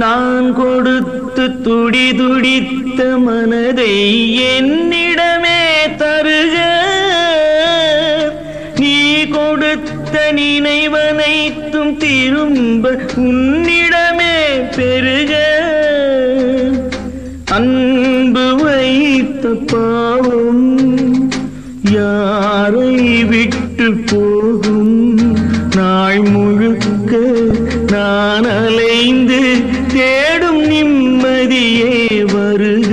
நான் கொடுத்து துடி துடித்த மனதை என்னிடமே தருக நீ கொடுத்த நினைவனைத்தும் திரும்ப உன்னிடமே பெருக அன்பு வைத்த பாவம் யாரை விட்டு போகும் நாள் முழுக்க நான் அலைந்து தேடும் நிம்மதியே வருக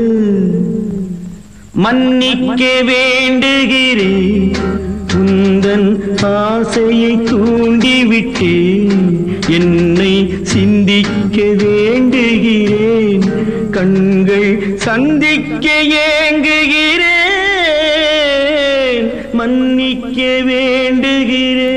மன்னிக்க வேண்டுகிறேன் உந்தன் ஆசையை தூண்டிவிட்டேன் என்னை சிந்திக்க வேண்டுகிறேன் கண்கள் சந்திக்க ஏங்குகிறேன் மன்னிக்க வேண்டுகிறேன்